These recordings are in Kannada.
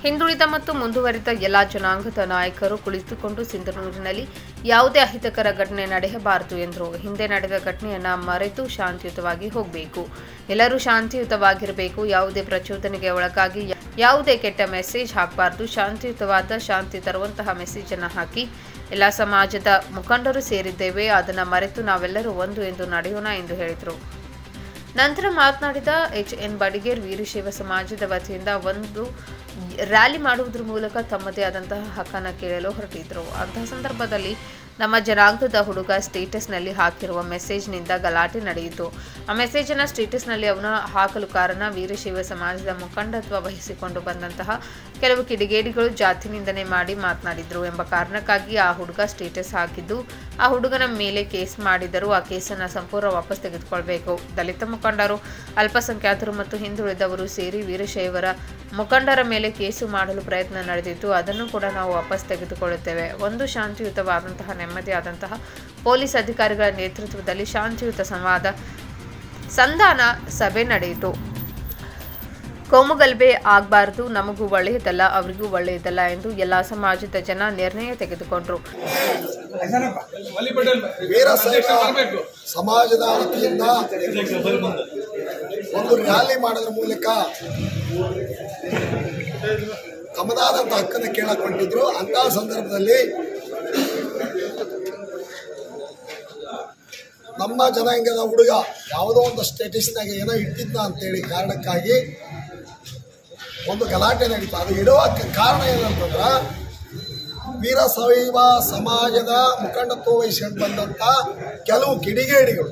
ಹಿಂದುಳಿದ ಮತ್ತು ಮುಂದುವರಿದ ಎಲ್ಲ ಜನಾಂಗದ ನಾಯಕರು ಕುಳಿತುಕೊಂಡು ಸಿಂಧನೂರಿನಲ್ಲಿ ಯಾವುದೇ ಅಹಿತಕರ ಘಟನೆ ನಡೆಯಬಾರದು ಎಂದರು ಹಿಂದೆ ನಡೆದ ಘಟನೆಯನ್ನ ಮರೆತು ಶಾಂತಿಯುತವಾಗಿ ಹೋಗಬೇಕು ಎಲ್ಲರೂ ಶಾಂತಿಯುತವಾಗಿರಬೇಕು ಯಾವುದೇ ಪ್ರಚೋದನೆಗೆ ಒಳಗಾಗಿ ಯಾ- ಯಾವುದೇ ಕೆಟ್ಟ ಮೆಸೇಜ್ ಹಾಕಬಾರದು ಶಾಂತಿಯುತವಾದ ಶಾಂತಿ ತರುವಂತಹ ಮೆಸೇಜ್ ಅನ್ನು ಹಾಕಿ ಎಲ್ಲ ಸಮಾಜದ ಮುಖಂಡರು ಸೇರಿದ್ದೇವೆ ಅದನ್ನು ಮರೆತು ನಾವೆಲ್ಲರೂ ಒಂದು ಎಂದು ನಡೆಯೋಣ ಎಂದು ಹೇಳಿದರು ನಂತರ ಮಾತನಾಡಿದ ಎಚ್ ಎನ್ ಬಡಿಗೇರ್ ವೀರಶೈವ ಸಮಾಜದ ವತಿಯಿಂದ ಒಂದು ರ್ಯಾಲಿ ಮಾಡುವುದರ ಮೂಲಕ ತಮ್ಮದೇ ಆದಂತಹ ಹಕ್ಕನ್ನು ಕೇಳಲು ಹೊರಟಿದ್ರು ಅಂತಹ ಸಂದರ್ಭದಲ್ಲಿ ನಮ್ಮ ಜನಾಂಗದ ಹುಡುಗ ಸ್ಟೇಟಸ್ನಲ್ಲಿ ಹಾಕಿರುವ ಮೆಸೇಜ್ನಿಂದ ಗಲಾಟೆ ನಡೆಯಿತು ಆ ಮೆಸೇಜನ್ನು ಸ್ಟೇಟಸ್ನಲ್ಲಿ ಅವನು ಹಾಕಲು ಕಾರಣ ವೀರಶೈವ ಸಮಾಜದ ಮುಖಂಡತ್ವ ವಹಿಸಿಕೊಂಡು ಬಂದಂತಹ ಕೆಲವು ಕಿಡಿಗೇಡಿಗಳು ಜಾತಿ ನಿಂದನೆ ಮಾಡಿ ಮಾತನಾಡಿದ್ರು ಎಂಬ ಕಾರಣಕ್ಕಾಗಿ ಆ ಹುಡುಗ ಸ್ಟೇಟಸ್ ಹಾಕಿದ್ದು ಆ ಹುಡುಗನ ಮೇಲೆ ಕೇಸ್ ಮಾಡಿದರೂ ಆ ಕೇಸನ್ನು ಸಂಪೂರ್ಣ ವಾಪಸ್ ತೆಗೆದುಕೊಳ್ಬೇಕು ದಲಿತ ಮುಖಂಡರು ಅಲ್ಪಸಂಖ್ಯಾತರು ಮತ್ತು ಹಿಂದುಳಿದವರು ಸೇರಿ ವೀರಶೈವರ ಮುಖಂಡರ ಮೇಲೆ ಕೇಸು ಮಾಡಲು ಪ್ರಯತ್ನ ನಡೆದಿತ್ತು ಅದನ್ನು ಕೂಡ ನಾವು ವಾಪಸ್ ತೆಗೆದುಕೊಳ್ಳುತ್ತೇವೆ ಒಂದು ಶಾಂತಿಯುತವಾದಂತಹ ನೆಮ್ಮದಿಯಾದಂತಹ ಪೊಲೀಸ್ ಅಧಿಕಾರಿಗಳ ನೇತೃತ್ವದಲ್ಲಿ ಶಾಂತಿಯುತ ಸಂವಾದ ಸಂಧಾನ ಸಭೆ ನಡೆಯಿತು ಕೋಮುಗಲಭೆ ಆಗಬಾರದು ನಮಗೂ ಒಳ್ಳೆಯದಲ್ಲ ಅವರಿಗೂ ಒಳ್ಳೆಯದಲ್ಲ ಎಂದು ಎಲ್ಲ ಸಮಾಜದ ಜನ ನಿರ್ಣಯ ತೆಗೆದುಕೊಂಡರು ವೀರಶೈವ ಸಮಾಜದ ವತಿಯಿಂದ ಒಂದು ರ್ಯಾಲಿ ಮಾಡೋದ್ರ ಮೂಲಕ ತಮ್ಮದಾದಂಥ ಹಕ್ಕನ್ನು ಕೇಳಕೊಂಡಿದ್ರು ಅಂತಹ ಸಂದರ್ಭದಲ್ಲಿ ನಮ್ಮ ಜನಾಂಗದ ಹುಡುಗ ಯಾವುದೋ ಒಂದು ಸ್ಟೇಟಸ್ನಾಗ ಏನೋ ಇಟ್ಟಿದ್ನ ಅಂತೇಳಿ ಕಾರಣಕ್ಕಾಗಿ ಒಂದು ಗಲಾಟೆ ನಡೀತು ಅದು ಇಡುವ ಕಾರಣ ಏನಂತಂದ್ರೆ ವೀರಶೈವ ಸಮಾಜದ ಮುಖಂಡತ್ವ ವಹಿಸ್ಕೊಂಡು ಬಂದಂಥ ಕೆಲವು ಕಿಡಿಗೇಡಿಗಳು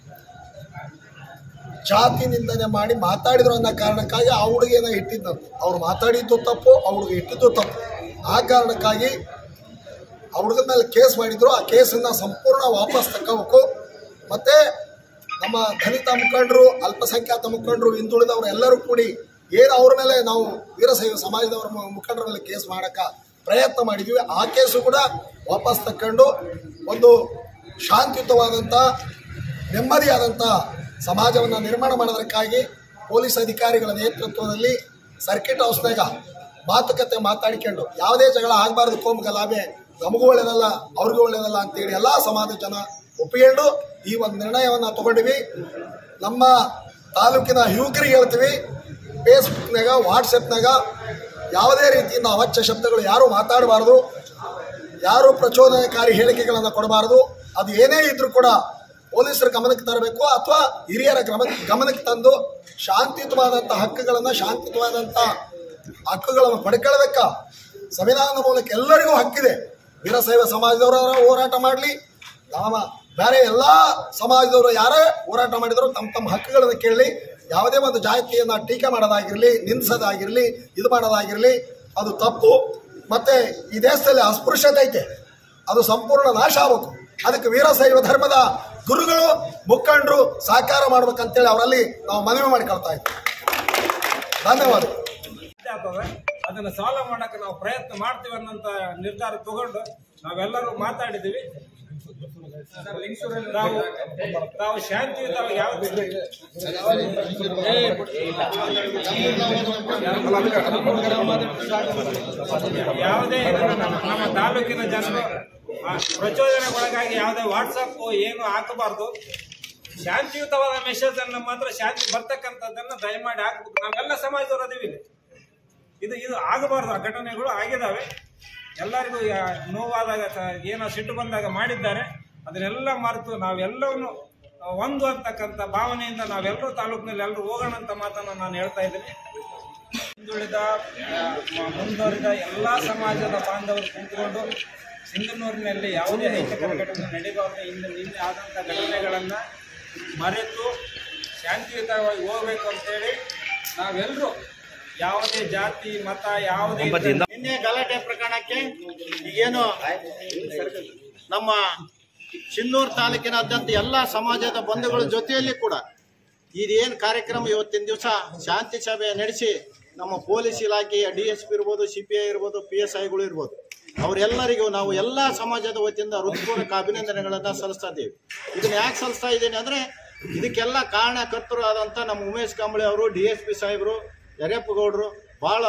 ಜಾತಿ ನಿಂದನೆ ಮಾಡಿ ಮಾತಾಡಿದ್ರು ಅನ್ನೋ ಕಾರಣಕ್ಕಾಗಿ ಆ ಹುಡುಗಿನ ಇಟ್ಟಿದ್ದಂತೆ ಅವ್ರು ಮಾತಾಡಿದ್ದು ತಪ್ಪು ಆ ಹುಡುಗ ಇಟ್ಟಿದ್ದು ತಪ್ಪು ಆ ಕಾರಣಕ್ಕಾಗಿ ಆ ಹುಡುಗನ ಮೇಲೆ ಕೇಸ್ ಮಾಡಿದ್ರು ಆ ಕೇಸನ್ನು ಸಂಪೂರ್ಣ ವಾಪಸ್ ತಗೋಬೇಕು ಮತ್ತು ನಮ್ಮ ದಲಿತ ಮುಖಂಡರು ಅಲ್ಪಸಂಖ್ಯಾತ ಮುಖಂಡರು ಹಿಂದುಳಿದವರು ಎಲ್ಲರೂ ಕೂಡಿ ಏನು ಅವ್ರ ಮೇಲೆ ನಾವು ವೀರಶೈವ ಸಮಾಜದವರ ಮು- ಮುಖಂಡರ ಮೇಲೆ ಕೇಸ್ ಮಾಡೋಕ್ಕೆ ಪ್ರಯತ್ನ ಮಾಡಿದ್ವಿ ಆ ಕೇಸು ಕೂಡ ವಾಪಸ್ ತಕ್ಕೊಂಡು ಒಂದು ಶಾಂತಿಯುತವಾದಂಥ ನೆಮ್ಮದಿಯಾದಂಥ ಸಮಾಜವನ್ನು ನಿರ್ಮಾಣ ಮಾಡೋದಕ್ಕಾಗಿ ಪೊಲೀಸ್ ಅಧಿಕಾರಿಗಳ ನೇತೃತ್ವದಲ್ಲಿ ಸರ್ಕಿಟ್ ಹೌಸ್ನಾಗ ಮಾತುಕತೆ ಮಾತಾಡಿಕೊಂಡು ಯಾವುದೇ ಜಗಳ ಆಗಬಾರ್ದು ಕೋಮು ಗಲಾಭೆ ನಮಗೂ ಒಳ್ಳೇದಲ್ಲ ಅವ್ರಿಗೂ ಒಳ್ಳೇದಲ್ಲ ಅಂತೇಳಿ ಎಲ್ಲ ಸಮಾಜದ ಜನ ಒಪ್ಪಿಕೊಂಡು ಈ ಒಂದು ನಿರ್ಣಯವನ್ನು ತಗೊಂಡಿವಿ ನಮ್ಮ ತಾಲೂಕಿನ ಯುವಕರಿಗೆ ಹೇಳ್ತೀವಿ ಫೇಸ್ಬುಕ್ನಾಗ ವಾಟ್ಸಪ್ನಾಗ ಯಾವುದೇ ರೀತಿಯಿಂದ ಅವಾಚ್ಯ ಶಬ್ದಗಳು ಯಾರು ಮಾತಾಡಬಾರ್ದು ಯಾರು ಪ್ರಚೋದನಕಾರಿ ಹೇಳಿಕೆಗಳನ್ನು ಕೊಡಬಾರದು ಅದು ಏನೇ ಇದ್ರೂ ಕೂಡ ಪೊಲೀಸರ ಗಮನಕ್ಕೆ ತರಬೇಕು ಅಥವಾ ಹಿರಿಯರ ಗಮನ ಗಮನಕ್ಕೆ ತಂದು ಶಾಂತಿಯುತವಾದಂಥ ಹಕ್ಕುಗಳನ್ನು ಶಾಂತಿಯುತವಾದಂಥ ಹಕ್ಕುಗಳನ್ನು ಪಡ್ಕೊಳ್ಬೇಕ ಸಂವಿಧಾನದ ಮೂಲಕ ಎಲ್ಲರಿಗೂ ಹಕ್ಕಿದೆ ವೀರಶೈವ ಸಮಾಜದವರು ಹೋರಾಟ ಮಾಡಲಿ ನಮ್ಮ ಬೇರೆ ಎಲ್ಲ ಸಮಾಜದವರು ಯಾರೇ ಹೋರಾಟ ಮಾಡಿದ್ರು ತಮ್ಮ ತಮ್ಮ ಹಕ್ಕುಗಳನ್ನು ಕೇಳಲಿ ಯಾವುದೇ ಒಂದು ಜಾತಿಯನ್ನು ಟೀಕೆ ಮಾಡೋದಾಗಿರಲಿ ನಿಂದಿಸೋದಾಗಿರಲಿ ಇದು ಮಾಡೋದಾಗಿರಲಿ ಅದು ತಪ್ಪು ಮತ್ತೆ ಈ ದೇಶದಲ್ಲಿ ಅಸ್ಪೃಶ್ಯತೆ ಐತೆ ಅದು ಸಂಪೂರ್ಣ ನಾಶ ಆಗಬೇಕು ಅದಕ್ಕೆ ವೀರಶೈವ ಧರ್ಮದ ಗುರುಗಳು ಮುಖಂಡರು ಸಹಕಾರ ಮಾಡ್ಬೇಕಂತೇಳಿ ಅವರಲ್ಲಿ ನಾವು ಮನವಿ ಮಾಡಿಕೊಳ್ತಾ ಇದ್ದೀವಿ ಧನ್ಯವಾದಗಳು ಆಗ್ತದೆ ಅದನ್ನ ಸಾಲ್ವ್ ಮಾಡಕ್ಕೆ ನಾವು ಪ್ರಯತ್ನ ಮಾಡ್ತೀವಿ ಅನ್ನೋಂತ ನಿರ್ಧಾರ ತಗೊಂಡು ನಾವೆಲ್ಲರೂ ಮಾತಾಡಿದ್ದೀವಿ ನಾವು ನಾವು ಶಾಂತಿಯುತವಾಗಿ ಯಾವ ಯಾವುದೇ ಇದನ್ನ ನಮ್ಮ ನಮ್ಮ ತಾಲೂಕಿನ ಜನರು ಆ, ಪ್ರಚೋದನೆಗೊಳಗಾಗಿ ಯಾವುದೇ ವಾಟ್ಸಪ್ ಏನು ಹಾಕಬಾರ್ದು ಶಾಂತಿಯುತವಾದ ಮೆಸೇಜ್ ಅನ್ನು ಮಾತ್ರ ಶಾಂತಿ ಬರ್ತಕ್ಕಂಥದ್ದನ್ನ ದಯಮಾಡಿ ಹಾಕ್ಬೇಕು ನಾವೆಲ್ಲ ಸಮಾಜದವರು ಅದೀವಿ ಇಲ್ಲಿ. ಇದು ಇದು ಆಗಬಾರ್ದು ಆ ಘಟನೆಗಳು ಆಗಿದ್ದಾವೆ ಎಲ್ಲರಿಗೂ ಯಾ- ನೋವಾದಾಗ ಸ- ಏನೋ ಸಿಟ್ಟು ಬಂದಾಗ ಮಾಡಿದ್ದಾರೆ ಅದನ್ನೆಲ್ಲ ಮರೆತು ನಾವೆಲ್ಲವನ್ನು ಒಂದು ಅಂತಕ್ಕಂಥ ಭಾವನೆಯಿಂದ ನಾವೆಲ್ಲರೂ ತಾಲೂಕಿನಲ್ಲಿ ಎಲ್ಲರೂ ಹೋಗೋಣ ಅಂತ ಮಾತನ್ನು ನಾನು ಹೇಳ್ತಾ ಇದ್ದೀನಿ ಹಿಂದುಳಿದ ಆ, ಮ- ಮುಂದುವರಿದ ಎಲ್ಲ ಸಮಾಜದ ಬಾಂಧವರು ಕುಂತ್ಕೊಂಡು ಸಿಂಧನೂರಿನಲ್ಲಿ ಯಾವುದೇ ಅಹಿತಕರ ಘಟನೆ ನಡೀಬಾರ್ದು ಇಂದು ನಿನ್ನೆ ಆದಂಥ ಘಟನೆಗಳನ್ನು ಮರೆತು ಶಾಂತಿಯುತವಾಗಿ ಹೋಗಬೇಕು ಅಂತೇಳಿ ನಾವೆಲ್ಲರೂ ಯಾವುದೇ ಜಾತಿ ಮತ ಯಾವುದೇ ನಿನ್ನೆ ಗಲಾಟೆ ಪ್ರಕರಣಕ್ಕೆ ಈಗೇನು ನಮ್ಮ ಸಿನ್ನೂರು ತಾಲೂಕಿನಾದ್ಯಂತ ಎಲ್ಲ ಸಮಾಜದ ಬಂಧುಗಳ ಜೊತೆಯಲ್ಲಿ ಕೂಡ ಇದೇನು ಕಾರ್ಯಕ್ರಮ ಇವತ್ತಿನ ದಿವಸ ಶಾಂತಿ ಸಭೆ ನಡೆಸಿ ನಮ್ಮ ಪೊಲೀಸ್ ಇಲಾಖೆಯ ಡಿ ಎಸ್ ಪಿ ಇರ್ಬೋದು ಸಿ ಪಿ ಐ ಇರ್ಬೋದು ಪಿ ಎಸ್ ಐಗಳು ಇರ್ಬೋದು ಅವರೆಲ್ಲರಿಗೂ ನಾವು ಎಲ್ಲ ಸಮಾಜದ ವತಿಯಿಂದ ಹೃತ್ಪೂರ್ವಕ ಅಭಿನಂದನೆಗಳನ್ನು ಸಲ್ಲಿಸ್ತಾ ಇದ್ದೀವಿ ಇದನ್ನ ಯಾಕೆ ಸಲ್ಲಿಸ್ತಾ ಇದ್ದೀನಿ ಅಂದರೆ ಇದಕ್ಕೆಲ್ಲ ಕಾರಣಕರ್ತರು ಆದಂಥ ನಮ್ಮ ಉಮೇಶ್ ಕಾಂಬಳೆ ಅವರು ಡಿ ಎಸ್ ಪಿ ಸಾಹೇಬರು ಯರೇಪ್ಪ ಗೌಡರು ಭಾಳ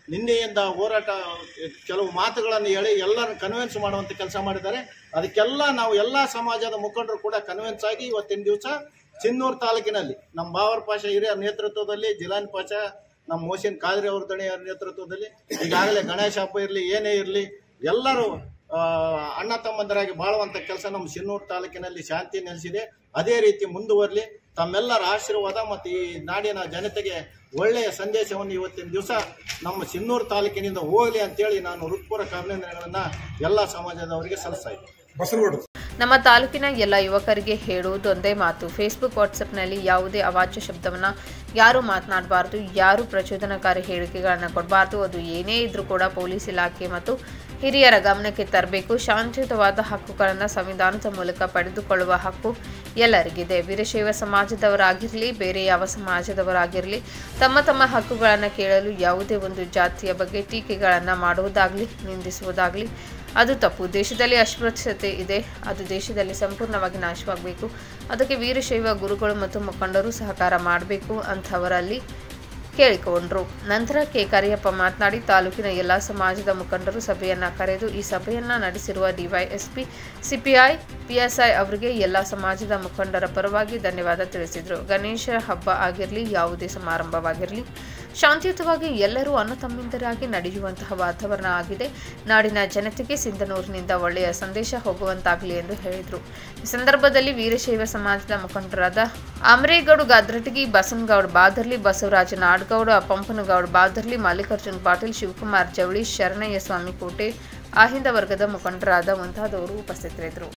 ನಿನ್ನೆಯಿಂದ ಹೋರಾಟ ಕೆಲವು ಮಾತುಗಳನ್ನು ಹೇಳಿ ಎಲ್ಲರನ್ನು ಕನ್ವಿನ್ಸ್ ಮಾಡುವಂತ ಕೆಲಸ ಮಾಡಿದ್ದಾರೆ ಅದಕ್ಕೆಲ್ಲ ನಾವು ಎಲ್ಲ ಸಮಾಜದ ಮುಖಂಡರು ಕೂಡ ಕನ್ವಿನ್ಸ್ ಆಗಿ ಇವತ್ತಿನ ದಿವಸ ಚಿನ್ನೂರು ತಾಲೂಕಿನಲ್ಲಿ ನಮ್ಮ ಬಾವರ್ ಪಾಷಾ ಹಿರಿಯರ ನೇತೃತ್ವದಲ್ಲಿ ಜಿಲಾನ್ ಪಾಷಾ ನಮ್ಮ ಮೋಸಿನ್ ಖಾದ್ರಿ ಅವ್ರ ದಣಿಯರ ನೇತೃತ್ವದಲ್ಲಿ ಈಗಾಗಲೇ ಗಣೇಶ ಹಬ್ಬ ಇರಲಿ ಏನೇ ಇರಲಿ ಎಲ್ಲರೂ ಆ, ಅಣ್ಣ ತಮ್ಮಂದರಾಗಿ ಬಾಳುವಂತ ಕೆಲಸ ನಮ್ಮ ಸಿನ್ನೂರು ತಾಲೂಕಿನಲ್ಲಿ ಶಾಂತಿ ನೆಲೆಸಿದೆ ಅದೇ ರೀತಿ ಮುಂದುವರಲಿ ತಮ್ಮೆಲ್ಲರ ಆಶೀರ್ವಾದ ಮತ್ತು ಈ ನಾಡಿನ ಜನತೆಗೆ ಒಳ್ಳೆಯ ಸಂದೇಶವನ್ನು ಇವತ್ತಿನ ದಿವಸ ನಮ್ಮ ಸಿನ್ನೂರು ತಾಲೂಕಿನಿಂದ ಹೋಗಲಿ ಅಂತೇಳಿ ನಾನು ಹೃತ್ಪೂರ್ವಕ ಅಭಿನಂದನೆಗಳನ್ನು ಎಲ್ಲ ಸಮಾಜದವರಿಗೆ ಸಲ್ಲಿಸ್ತಾ ಇದ್ದೀನಿ ಬಸರಗೌಡ ನಮ್ಮ ತಾಲೂಕಿನ ಎಲ್ಲ ಯುವಕರಿಗೆ ಹೇಳುವುದೊಂದೇ ಮಾತು ಫೇಸ್ಬುಕ್ ವಾಟ್ಸಪ್ನಲ್ಲಿ ಯಾವುದೇ ಅವಾಚ್ಯ ಶಬ್ದವನ್ನು ಯಾರು ಮಾತನಾಡಬಾರ್ದು ಯಾರು ಪ್ರಚೋದನಕಾರಿ ಹೇಳಿಕೆಗಳನ್ನು ಕೊಡಬಾರ್ದು ಅದು ಏನೇ ಇದ್ರೂ ಕೂಡ ಪೊಲೀಸ್ ಇಲಾಖೆ ಮತ್ತು ಹಿರಿಯರ ಗಮನಕ್ಕೆ ತರಬೇಕು ಶಾಂತಿಯುತವಾದ ಹಕ್ಕುಗಳನ್ನು ಸಂವಿಧಾನದ ಮೂಲಕ ಪಡೆದುಕೊಳ್ಳುವ ಹಕ್ಕು ಎಲ್ಲರಿಗಿದೆ ವೀರಶೈವ ಸಮಾಜದವರಾಗಿರಲಿ ಬೇರೆ ಯಾವ ಸಮಾಜದವರಾಗಿರಲಿ ತಮ್ಮ ತಮ್ಮ ಹಕ್ಕುಗಳನ್ನು ಕೇಳಲು ಯಾವುದೇ ಒಂದು ಜಾತಿಯ ಬಗ್ಗೆ ಟೀಕೆಗಳನ್ನು ಮಾಡುವುದಾಗಲಿ ನಿಂದಿಸುವುದಾಗಲಿ ಅದು ತಪ್ಪು ದೇಶದಲ್ಲಿ ಅಸ್ಪೃಶ್ಯತೆ ಇದೆ ಅದು ದೇಶದಲ್ಲಿ ಸಂಪೂರ್ಣವಾಗಿ ನಾಶವಾಗಬೇಕು ಅದಕ್ಕೆ ವೀರಶೈವ ಗುರುಗಳು ಮತ್ತು ಮುಖಂಡರು ಸಹಕಾರ ಮಾಡಬೇಕು ಅಂಥವರಲ್ಲಿ ಕೇಳಿಕೊಂಡ್ರು ನಂತರ ಕೆ ಕರಿಯಪ್ಪ ಮಾತನಾಡಿ ತಾಲೂಕಿನ ಎಲ್ಲ ಸಮಾಜದ ಮುಖಂಡರು ಸಭೆಯನ್ನ ಕರೆದು ಈ ಸಭೆಯನ್ನ ನಡೆಸಿರುವ ಡಿವೈಎಸ್ಪಿ ಸಿಪಿಐ ಪಿಎಸ್ಐ ಅವರಿಗೆ ಎಲ್ಲ ಸಮಾಜದ ಮುಖಂಡರ ಪರವಾಗಿ ಧನ್ಯವಾದ ತಿಳಿಸಿದರು ಗಣೇಶ ಹಬ್ಬ ಆಗಿರಲಿ ಯಾವುದೇ ಸಮಾರಂಭವಾಗಿರಲಿ ಶಾಂತಿಯುತವಾಗಿ ಎಲ್ಲರೂ ಅಣ್ಣ ತಮ್ಮಿಂದರಾಗಿ ನಡೆಯುವಂತಹ ವಾತಾವರಣ ಆಗಿದೆ ನಾಡಿನ ಜನತೆಗೆ ಸಿಂಧನೂರಿನಿಂದ ಒಳ್ಳೆಯ ಸಂದೇಶ ಹೋಗುವಂತಾಗಲಿ ಎಂದು ಹೇಳಿದರು ಈ ಸಂದರ್ಭದಲ್ಲಿ ವೀರಶೈವ ಸಮಾಜದ ಮುಖಂಡರಾದ ಅಮರೇಗೌಡ ಗಾದ್ರಟಗಿ ಬಸನಗೌಡ ಬಾದರ್ಲಿ ಬಸವರಾಜ ನಾಡಗೌಡ ಪಂಪನಗೌಡ ಬಾದರ್ಲಿ ಮಲ್ಲಿಕಾರ್ಜುನ್ ಪಾಟೀಲ್ ಶಿವಕುಮಾರ್ ಜವಳಿ ಶರಣಯ್ಯ ಸ್ವಾಮಿ ಕೋಟೆ ಆಹಿಂದ ವರ್ಗದ ಮುಖಂಡರಾದ ಮುಂತಾದವರು ಉಪಸ್ಥಿತರಿದ್ದರು